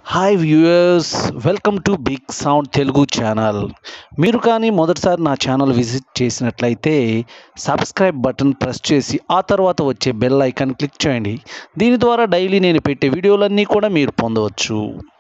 hi viewers welcome to big sound Telugu channel మీరు కానీ మొదటిసారి నా ఛానల్ విజిట్ చేసినట్లయితే సబ్స్క్రైబ్ బటన్ ప్రెస్ చేసి ఆ తర్వాత వచ్చే బెల్ ఐకాన్ క్లిక్ చేయండి దీని ద్వారా డైలీ నేను పెట్టే వీడియోలన్నీ కూడా మీరు పొందవచ్చు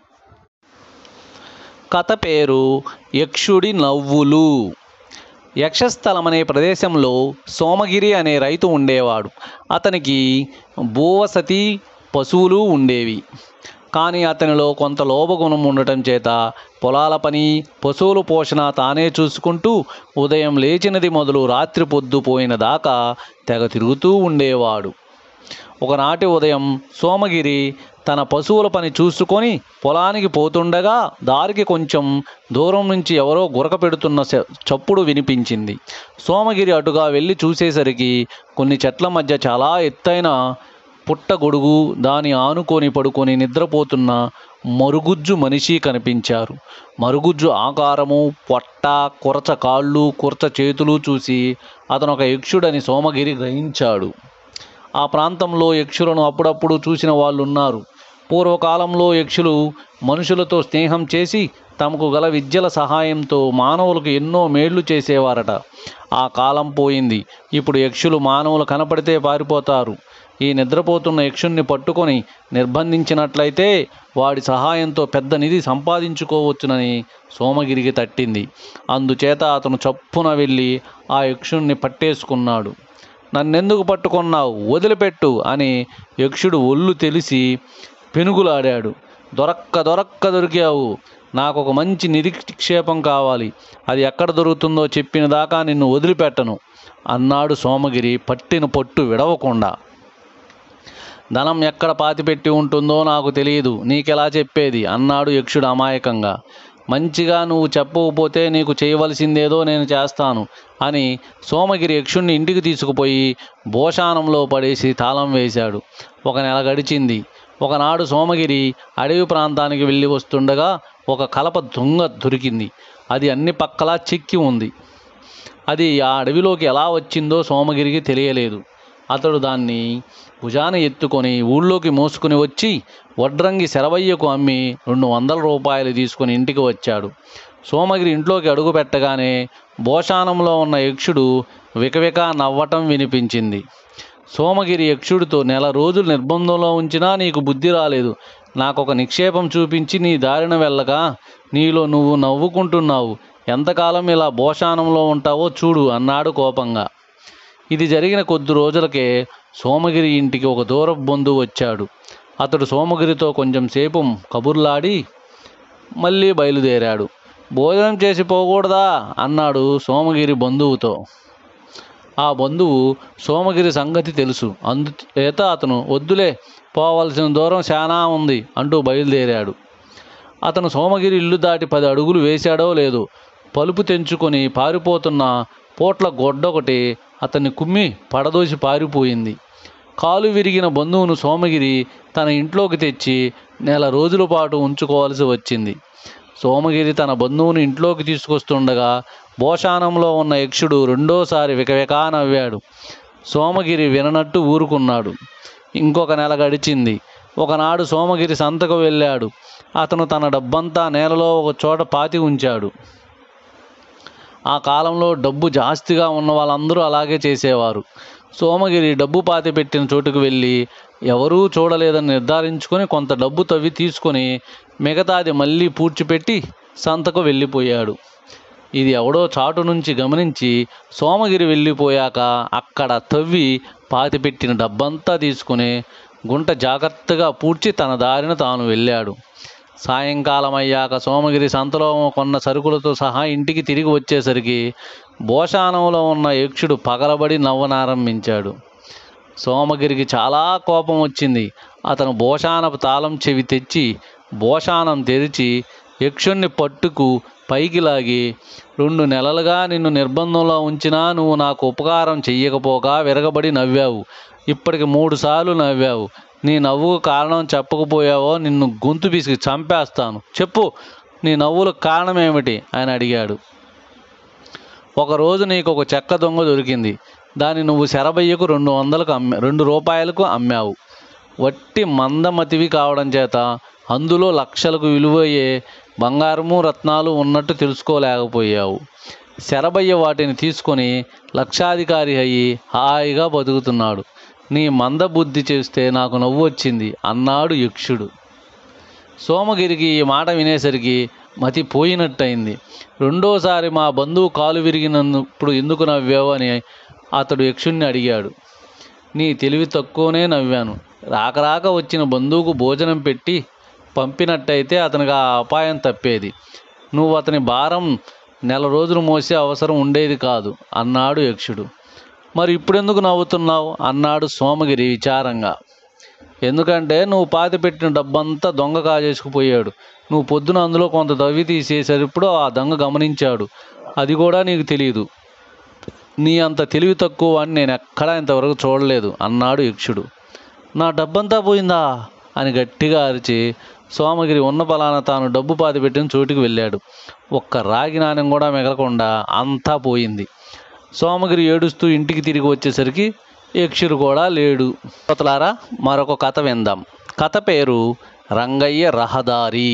కథ పేరు యక్షుడి నవ్వులు యక్షస్థలం అనే ప్రదేశంలో సోమగిరి అనే రైతు ఉండేవాడు అతనికి భూవసతి పశువులు ఉండేవి కానీ అతనిలో కొంత లోభగుణం ఉండటం చేత పొలాల పని పశువుల పోషణ తానే చూసుకుంటూ ఉదయం లేచినది మొదలు రాత్రి పొద్దుపోయిన దాకా తెగ తిరుగుతూ ఉండేవాడు ఒకనాటి ఉదయం సోమగిరి తన పశువుల పని చూసుకొని పొలానికి పోతుండగా దారికి కొంచెం దూరం నుంచి ఎవరో గురక పెడుతున్న శ- చప్పుడు వినిపించింది సోమగిరి అటుగా వెళ్ళి చూసేసరికి కొన్ని చెట్ల మధ్య చాలా ఎత్తైన పుట్ట గొడుగు దాని ఆనుకొని పడుకొని నిద్రపోతున్న మరుగుజ్జు మనిషి కనిపించారు మరుగుజ్జు ఆకారము పొట్ట కొరచ కాళ్ళు కురచ చేతులు చూసి అతను ఒక యక్షుడని సోమగిరి గ్రహించాడు ఆ ప్రాంతంలో యక్షులను అప్పుడప్పుడు చూసిన వాళ్ళు ఉన్నారు పూర్వకాలంలో యక్షులు మనుషులతో స్నేహం చేసి తమకు గల విద్యల సహాయంతో మానవులకు ఎన్నో మేళ్లు చేసేవారట ఆ కాలం పోయింది ఇప్పుడు యక్షులు మానవులు కనపడితే పారిపోతారు ఈ నిద్రపోతున్న యక్షుణ్ణి పట్టుకొని నిర్బంధించినట్లయితే వాడి సహాయంతో పెద్ద నిధి సంపాదించుకోవచ్చునని సోమగిరికి తట్టింది అందుచేత అతను చప్పున వెళ్ళి ఆ యక్షుణ్ణి పట్టేసుకున్నాడు నన్నెందుకు పట్టుకున్నావు వదిలిపెట్టు అని యక్షుడు ఒళ్ళు తెలిసి పెనుగులాడాడు దొరక్క దొరక్క దొరికావు నాకు ఒక మంచి నిరీక్షేపం కావాలి అది ఎక్కడ దొరుకుతుందో చెప్పిన దాకా నిన్ను వదిలిపెట్టను అన్నాడు సోమగిరి పట్టిన పట్టు విడవకుండా ధనం ఎక్కడ పాతిపెట్టి ఉంటుందో నాకు తెలియదు నీకెలా చెప్పేది అన్నాడు యక్షుడు అమాయకంగా మంచిగా నువ్వు చెప్పకపోతే నీకు చేయవలసిందేదో నేను చేస్తాను అని సోమగిరి యక్షుణ్ణి ఇంటికి తీసుకుపోయి భోషానంలో పడేసి తాళం వేశాడు ఒక నెల గడిచింది ఒకనాడు సోమగిరి అడవి ప్రాంతానికి వెళ్ళి వస్తుండగా ఒక కలప దొంగ దొరికింది అది అన్ని పక్కలా చిక్కి ఉంది అది ఆ అడవిలోకి ఎలా వచ్చిందో సోమగిరికి తెలియలేదు అతడు దాన్ని భుజాన ఎత్తుకొని ఊళ్ళోకి మోసుకుని వచ్చి వడ్రంగి శరవయ్యకు అమ్మి రెండు వందల రూపాయలు తీసుకుని ఇంటికి వచ్చాడు సోమగిరి ఇంట్లోకి అడుగు పెట్టగానే భోషానంలో ఉన్న యక్షుడు వికవిక నవ్వటం వినిపించింది సోమగిరి యక్షుడితో నెల రోజులు నిర్బంధంలో ఉంచినా నీకు బుద్ధి రాలేదు నాకు ఒక నిక్షేపం చూపించి నీ దారిన వెళ్ళగా నీలో నువ్వు నవ్వుకుంటున్నావు ఎంతకాలం ఇలా భోషానంలో ఉంటావో చూడు అన్నాడు కోపంగా ఇది జరిగిన కొద్ది రోజులకే సోమగిరి ఇంటికి ఒక దూర బంధువు వచ్చాడు అతడు సోమగిరితో కొంచెం సేపు కబుర్లాడి మళ్ళీ బయలుదేరాడు భోజనం చేసి పోకూడదా అన్నాడు సోమగిరి బంధువుతో ఆ బంధువు సోమగిరి సంగతి తెలుసు అందుచేత అతను వద్దులే పోవలసిన దూరం చాలా ఉంది అంటూ బయలుదేరాడు అతను సోమగిరి ఇల్లు దాటి పది అడుగులు వేశాడో లేదో పలుపు తెంచుకొని పారిపోతున్న పోట్ల గొడ్డొకటి అతన్ని కుమ్మి పడదోసి పారిపోయింది కాలు విరిగిన బంధువును సోమగిరి తన ఇంట్లోకి తెచ్చి నెల రోజుల పాటు ఉంచుకోవాల్సి వచ్చింది సోమగిరి తన బంధువుని ఇంట్లోకి తీసుకొస్తుండగా భోషానంలో ఉన్న యక్షుడు రెండోసారి వికవికా నవ్వాడు సోమగిరి విననట్టు ఊరుకున్నాడు ఇంకొక నెల గడిచింది ఒకనాడు సోమగిరి సంతకు వెళ్ళాడు అతను తన డబ్బంతా నేలలో ఒక చోట పాతి ఉంచాడు ఆ కాలంలో డబ్బు జాస్తిగా ఉన్న వాళ్ళందరూ అలాగే చేసేవారు సోమగిరి డబ్బు పాతి పెట్టిన చోటుకు వెళ్ళి ఎవరూ చూడలేదని నిర్ధారించుకొని కొంత డబ్బు తవ్వి తీసుకొని మిగతాది మళ్ళీ పూడ్చిపెట్టి సంతకు వెళ్ళిపోయాడు ఇది ఎవడో చాటు నుంచి గమనించి సోమగిరి వెళ్ళిపోయాక అక్కడ తవ్వి పాతిపెట్టిన డబ్బంతా తీసుకుని గుంట జాగ్రత్తగా పూడ్చి తన దారిన తాను వెళ్ళాడు సాయంకాలం అయ్యాక సోమగిరి సంతలో కొన్న సరుకులతో సహా ఇంటికి తిరిగి వచ్చేసరికి భోషానంలో ఉన్న యక్షుడు పగలబడి నవ్వనారంభించాడు సోమగిరికి చాలా కోపం వచ్చింది అతను భోషానపు తాళం చెవి తెచ్చి భోషానం తెరిచి యక్షుణ్ణి పట్టుకు పైకి లాగి రెండు నెలలుగా నిన్ను నిర్బంధంలో ఉంచినా నువ్వు నాకు ఉపకారం చెయ్యకపోగా విరగబడి నవ్వావు ఇప్పటికి మూడు సార్లు నవ్వావు నీ నవ్వుకు కారణం చెప్పకపోయావో నిన్ను గొంతు పిసికి చంపేస్తాను చెప్పు నీ నవ్వులకు కారణం ఏమిటి అని అడిగాడు ఒకరోజు నీకు ఒక చెక్క దొంగ దొరికింది దాన్ని నువ్వు శరభయ్యకు రెండు వందలకు అమ్మే రెండు రూపాయలకు అమ్మావు వట్టి మందమతివి కావడం చేత అందులో లక్షలకు విలువయ్యే బంగారము రత్నాలు ఉన్నట్టు తెలుసుకోలేకపోయావు శరభయ్య వాటిని తీసుకొని లక్షాధికారి అయ్యి హాయిగా బతుకుతున్నాడు నీ మందబుద్ధి చేస్తే నాకు నవ్వు వచ్చింది అన్నాడు యక్షుడు సోమగిరికి ఈ మాట వినేసరికి మతి పోయినట్టయింది రెండోసారి మా బంధువు కాలు విరిగినప్పుడు ఎందుకు నవ్వావు అని అతడు యక్షుణ్ణి అడిగాడు నీ తెలివి తక్కువనే నవ్వాను రాక రాక వచ్చిన బంధువుకు భోజనం పెట్టి పంపినట్టయితే అతనికి ఆ అపాయం తప్పేది నువ్వు అతని భారం నెల రోజులు మోసే అవసరం ఉండేది కాదు అన్నాడు యక్షుడు మరి ఇప్పుడెందుకు నవ్వుతున్నావు అన్నాడు సోమగిరి విచారంగా ఎందుకంటే నువ్వు పాతి పెట్టిన డబ్బంతా దొంగ కాజేసుకుపోయాడు నువ్వు పొద్దున అందులో కొంత దవ్వి తీసేసరిప్పుడు ఆ దొంగ గమనించాడు అది కూడా నీకు తెలియదు నీ అంత తెలివి తక్కువ అని నేను ఎక్కడా ఇంతవరకు చూడలేదు అన్నాడు యక్షుడు నా డబ్బంతా పోయిందా అని గట్టిగా అరిచి సోమగిరి ఉన్న పలానా తాను డబ్బు పాతి పెట్టిన చోటుకి వెళ్ళాడు ఒక్క రాగి నాణ్యం కూడా మిగలకుండా అంతా పోయింది సోమగిరి ఏడుస్తూ ఇంటికి తిరిగి వచ్చేసరికి యక్షుడు కూడా లేడు శ్రోతలారా మరొక కథ విందాం కథ పేరు రంగయ్య రహదారి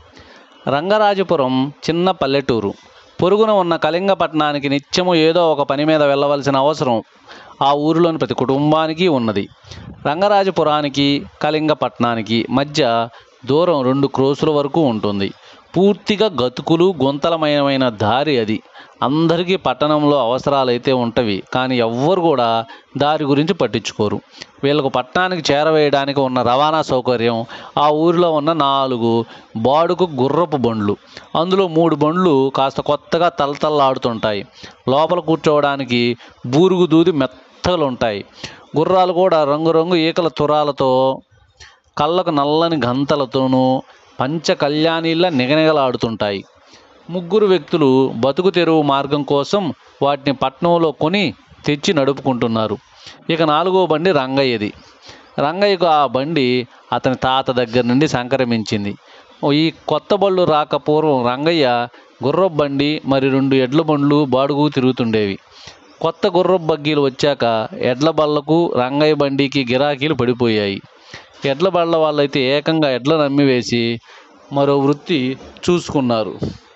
రంగరాజపురం చిన్న పల్లెటూరు పొరుగున ఉన్న కళింగపట్నానికి నిత్యము ఏదో ఒక పని మీద వెళ్ళవలసిన అవసరం ఆ ఊరిలోని ప్రతి కుటుంబానికి ఉన్నది రంగరాజపురానికి కళింగపట్నానికి మధ్య దూరం రెండు క్రోసుల వరకు ఉంటుంది పూర్తిగా గతుకులు గుంతలమయమైన దారి అది అందరికీ పట్టణంలో అవసరాలైతే ఉంటవి కానీ ఎవ్వరు కూడా దారి గురించి పట్టించుకోరు వీళ్ళకు పట్టణానికి చేరవేయడానికి ఉన్న రవాణా సౌకర్యం ఆ ఊరిలో ఉన్న నాలుగు బాడుకు గుర్రపు బండ్లు అందులో మూడు బండ్లు కాస్త కొత్తగా తలతల్లాడుతుంటాయి లోపల కూర్చోవడానికి బూరుగు దూది మెత్తలు ఉంటాయి గుర్రాలు కూడా రంగురంగు ఈకల తురాలతో కళ్ళకు నల్లని గంతలతోనూ పంచ కళ్యాణిలా నిగనిగలాడుతుంటాయి ముగ్గురు వ్యక్తులు బతుకు తెరువు మార్గం కోసం వాటిని పట్నంలో కొని తెచ్చి నడుపుకుంటున్నారు ఇక నాలుగో బండి రంగయ్యది రంగయ్యకు ఆ బండి అతని తాత దగ్గర నుండి సంక్రమించింది ఈ కొత్త బళ్ళు రాక పూర్వం రంగయ్య గుర్రపు బండి మరి రెండు ఎడ్ల బండ్లు బాడుగు తిరుగుతుండేవి కొత్త గుర్రపు బగ్గీలు వచ్చాక ఎడ్ల బళ్ళకు రంగయ్య బండికి గిరాకీలు పడిపోయాయి ఎడ్ల బళ్ళ వాళ్ళైతే ఏకంగా ఎడ్లను అమ్మివేసి మరో వృత్తి చూసుకున్నారు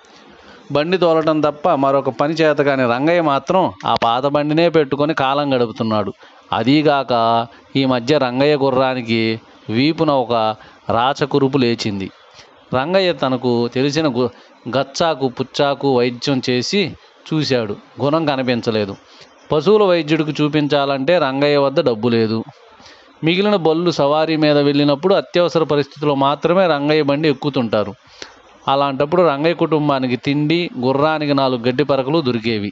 బండి తోలటం తప్ప మరొక పని చేత కానీ రంగయ్య మాత్రం ఆ పాత బండినే పెట్టుకొని కాలం గడుపుతున్నాడు అదీగాక ఈ మధ్య రంగయ్య గుర్రానికి వీపున ఒక రాచకురుపు లేచింది రంగయ్య తనకు తెలిసిన గు గచ్చాకు పుచ్చాకు వైద్యం చేసి చూశాడు గుణం కనిపించలేదు పశువుల వైద్యుడికి చూపించాలంటే రంగయ్య వద్ద డబ్బు లేదు మిగిలిన బళ్ళు సవారీ మీద వెళ్ళినప్పుడు అత్యవసర పరిస్థితుల్లో మాత్రమే రంగయ్య బండి ఎక్కుతుంటారు అలాంటప్పుడు రంగయ్య కుటుంబానికి తిండి గుర్రానికి నాలుగు గడ్డి పరకలు దొరికేవి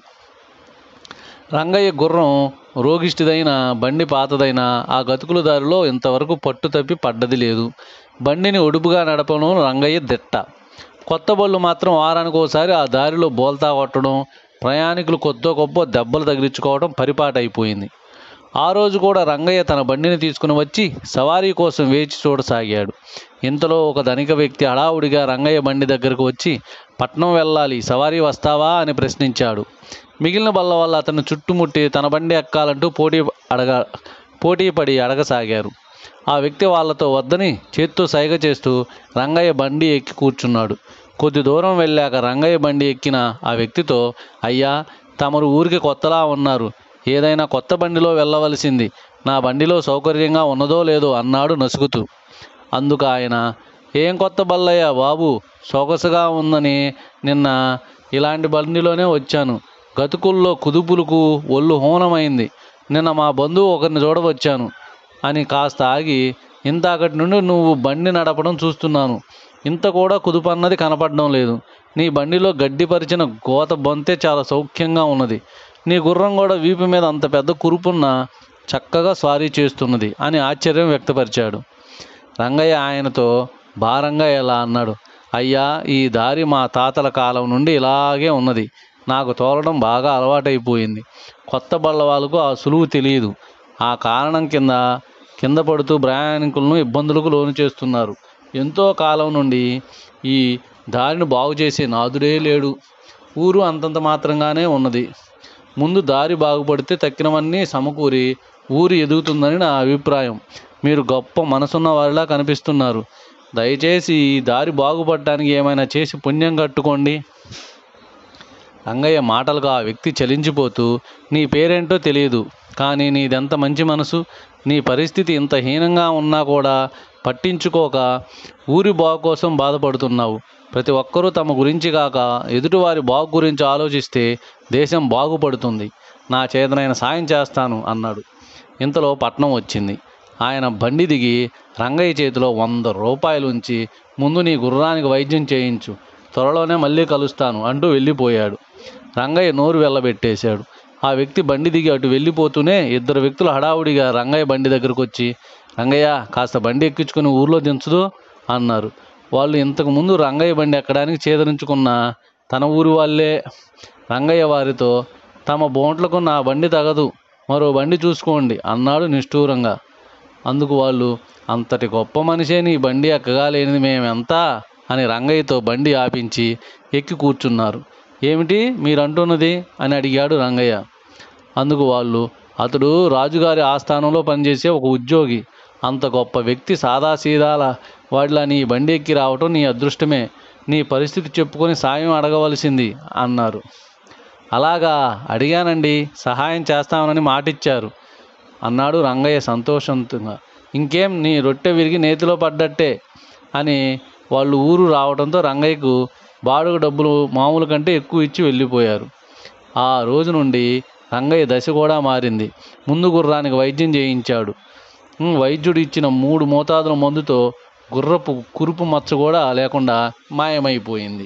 రంగయ్య గుర్రం రోగిష్టిదైన బండి పాతదైన ఆ గతుకుల దారిలో ఇంతవరకు పట్టు తప్పి పడ్డది లేదు బండిని ఒడుపుగా నడపడం రంగయ్య దిట్ట కొత్త బళ్ళు మాత్రం వారానికి ఒకసారి ఆ దారిలో బోల్తా కొట్టడం ప్రయాణికులు కొత్త గొప్ప దెబ్బలు తగిలించుకోవడం పరిపాటైపోయింది ఆ రోజు కూడా రంగయ్య తన బండిని తీసుకుని వచ్చి సవారీ కోసం వేచి చూడసాగాడు ఇంతలో ఒక ధనిక వ్యక్తి హడావుడిగా రంగయ్య బండి దగ్గరకు వచ్చి పట్నం వెళ్ళాలి సవారీ వస్తావా అని ప్రశ్నించాడు మిగిలిన బల్ల వల్ల అతను చుట్టుముట్టి తన బండి ఎక్కాలంటూ పోటీ అడగ పోటీ పడి అడగసాగారు ఆ వ్యక్తి వాళ్ళతో వద్దని చేత్తో సైగ చేస్తూ రంగయ్య బండి ఎక్కి కూర్చున్నాడు కొద్ది దూరం వెళ్ళాక రంగయ్య బండి ఎక్కిన ఆ వ్యక్తితో అయ్యా తమరు ఊరికి కొత్తలా ఉన్నారు ఏదైనా కొత్త బండిలో వెళ్ళవలసింది నా బండిలో సౌకర్యంగా ఉన్నదో లేదో అన్నాడు నసుగుతూ అందుకు ఆయన ఏం కొత్త బల్లయ్య బాబు సొగసుగా ఉందని నిన్న ఇలాంటి బండిలోనే వచ్చాను గతుకుల్లో కుదుపులకు ఒళ్ళు హూనమైంది నిన్న మా బంధువు ఒకరిని చూడవచ్చాను అని కాస్త ఆగి ఇంతకటి నుండి నువ్వు బండి నడపడం చూస్తున్నాను ఇంత కూడా కుదుపన్నది కనపడడం లేదు నీ బండిలో గడ్డిపరిచిన గోత బొంతే చాలా సౌఖ్యంగా ఉన్నది నీ గుర్రం కూడా వీపు మీద అంత పెద్ద కురుపున్న చక్కగా స్వారీ చేస్తున్నది అని ఆశ్చర్యం వ్యక్తపరిచాడు రంగయ్య ఆయనతో భారంగా ఇలా అన్నాడు అయ్యా ఈ దారి మా తాతల కాలం నుండి ఇలాగే ఉన్నది నాకు తోలడం బాగా అలవాటైపోయింది కొత్త బళ్ళ వాళ్ళకు ఆ సులువు తెలియదు ఆ కారణం కింద కింద పడుతూ ప్రయాణికులను ఇబ్బందులకు లోను చేస్తున్నారు ఎంతో కాలం నుండి ఈ దారిని బాగు చేసే నాదుడే లేడు ఊరు అంతంత మాత్రంగానే ఉన్నది ముందు దారి బాగుపడితే తక్కినవన్నీ సమకూరి ఊరు ఎదుగుతుందని నా అభిప్రాయం మీరు గొప్ప మనసున్న వారిలా కనిపిస్తున్నారు దయచేసి ఈ దారి బాగుపడటానికి ఏమైనా చేసి పుణ్యం కట్టుకోండి రంగయ్య మాటలకు ఆ వ్యక్తి చలించిపోతూ నీ పేరేంటో తెలియదు కానీ నీదెంత మంచి మనసు నీ పరిస్థితి ఇంత హీనంగా ఉన్నా కూడా పట్టించుకోక ఊరి బాగు కోసం బాధపడుతున్నావు ప్రతి ఒక్కరూ తమ గురించి కాక ఎదుటివారి బాగు గురించి ఆలోచిస్తే దేశం బాగుపడుతుంది నా చేతనైన సాయం చేస్తాను అన్నాడు ఇంతలో పట్నం వచ్చింది ఆయన బండి దిగి రంగయ్య చేతిలో వంద రూపాయలు ఉంచి ముందు నీ గుర్రానికి వైద్యం చేయించు త్వరలోనే మళ్ళీ కలుస్తాను అంటూ వెళ్ళిపోయాడు రంగయ్య నోరు వెళ్ళబెట్టేశాడు ఆ వ్యక్తి బండి దిగి అటు వెళ్ళిపోతూనే ఇద్దరు వ్యక్తులు హడావుడిగా రంగయ్య బండి దగ్గరకు వచ్చి రంగయ్య కాస్త బండి ఎక్కించుకుని ఊర్లో దించుదు అన్నారు వాళ్ళు ఇంతకు ముందు రంగయ్య బండి ఎక్కడానికి చేదరించుకున్న తన ఊరి వాళ్ళే రంగయ్య వారితో తమ బోంట్లకు నా బండి తగదు మరో బండి చూసుకోండి అన్నాడు నిష్ఠూరంగా అందుకు వాళ్ళు అంతటి గొప్ప మనిషే నీ బండి ఎక్కగా లేనిది మేమెంతా అని రంగయ్యతో బండి ఆపించి ఎక్కి కూర్చున్నారు ఏమిటి మీరు అంటున్నది అని అడిగాడు రంగయ్య అందుకు వాళ్ళు అతడు రాజుగారి ఆస్థానంలో పనిచేసే ఒక ఉద్యోగి అంత గొప్ప వ్యక్తి సాదాసీదాల వాడిలా నీ బండి ఎక్కి రావటం నీ అదృష్టమే నీ పరిస్థితి చెప్పుకొని సాయం అడగవలసింది అన్నారు అలాగా అడిగానండి సహాయం చేస్తామని మాటిచ్చారు అన్నాడు రంగయ్య సంతోషంగా ఇంకేం నీ రొట్టె విరిగి నేతిలో పడ్డట్టే అని వాళ్ళు ఊరు రావడంతో రంగయ్యకు బాడుగ డబ్బులు మామూలు కంటే ఎక్కువ ఇచ్చి వెళ్ళిపోయారు ఆ రోజు నుండి రంగయ్య దశ కూడా మారింది ముందు గుర్రానికి వైద్యం చేయించాడు ఉమ్, వైద్యుడు ఇచ్చిన మూడు మోతాదుల మందుతో గుర్రపు కురుపు మచ్చ కూడా లేకుండా మాయమైపోయింది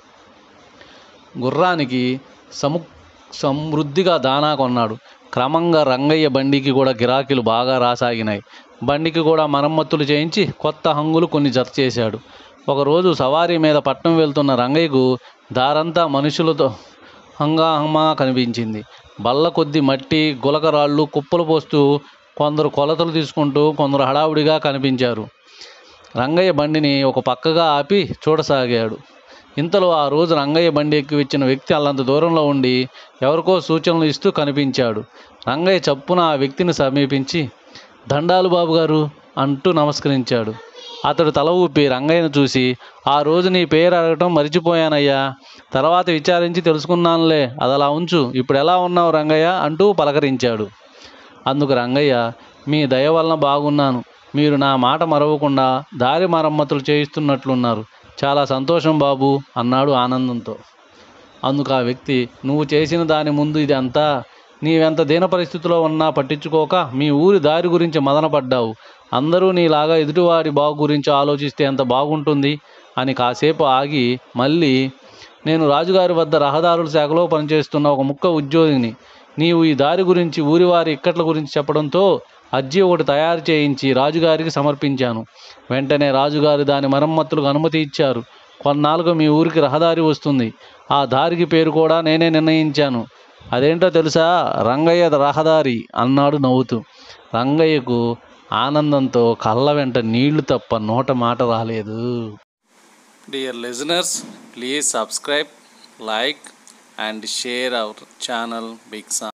గుర్రానికి సము సమృద్ధిగా దానా కొన్నాడు క్రమంగా రంగయ్య బండికి కూడా గిరాకీలు బాగా రాసాగినాయి బండికి కూడా మరమ్మతులు చేయించి కొత్త హంగులు కొన్ని జత చేశాడు ఒకరోజు సవారీ మీద పట్నం వెళ్తున్న రంగయ్యకు దారంతా మనుషులతో హంగాహమా కనిపించింది బల్ల కొద్ది మట్టి గులకరాళ్ళు కుప్పలు పోస్తూ కొందరు కొలతలు తీసుకుంటూ కొందరు హడావుడిగా కనిపించారు రంగయ్య బండిని ఒక పక్కగా ఆపి చూడసాగాడు ఇంతలో ఆ రోజు రంగయ్య బండి ఎక్కి వచ్చిన వ్యక్తి అల్లంత దూరంలో ఉండి ఎవరికో సూచనలు ఇస్తూ కనిపించాడు రంగయ్య చప్పున ఆ వ్యక్తిని సమీపించి దండాలు బాబు గారు అంటూ నమస్కరించాడు అతడు తల ఊపి రంగయ్యను చూసి ఆ రోజు నీ పేరు అడగటం మర్చిపోయానయ్యా తర్వాత విచారించి తెలుసుకున్నానులే అది అలా ఉంచు ఇప్పుడు ఎలా ఉన్నావు రంగయ్య అంటూ పలకరించాడు అందుకు రంగయ్య మీ దయ వలన బాగున్నాను మీరు నా మాట మరవకుండా దారి మరమ్మతులు చేయిస్తున్నట్లున్నారు చాలా సంతోషం బాబు అన్నాడు ఆనందంతో అందుకు ఆ వ్యక్తి నువ్వు చేసిన దాని ముందు ఇది అంతా నీవెంత దీన పరిస్థితిలో ఉన్నా పట్టించుకోక మీ ఊరి దారి గురించి మదనపడ్డావు అందరూ నీలాగా ఎదుటివారి బాగు గురించి ఆలోచిస్తే ఎంత బాగుంటుంది అని కాసేపు ఆగి మళ్ళీ నేను రాజుగారి వద్ద రహదారుల శాఖలో పనిచేస్తున్న ఒక ముక్క ఉద్యోగిని నీవు ఈ దారి గురించి ఊరివారి ఇక్కట్ల గురించి చెప్పడంతో అర్జీ ఒకటి తయారు చేయించి రాజుగారికి సమర్పించాను వెంటనే రాజుగారు దాని మరమ్మతులకు అనుమతి ఇచ్చారు కొన్నాళ్ళకు మీ ఊరికి రహదారి వస్తుంది ఆ దారికి పేరు కూడా నేనే నిర్ణయించాను అదేంటో తెలుసా రంగయ్య రహదారి అన్నాడు నవ్వుతూ రంగయ్యకు ఆనందంతో కళ్ళ వెంట నీళ్లు తప్ప నోట మాట రాలేదు dear listeners please subscribe like and share our channel big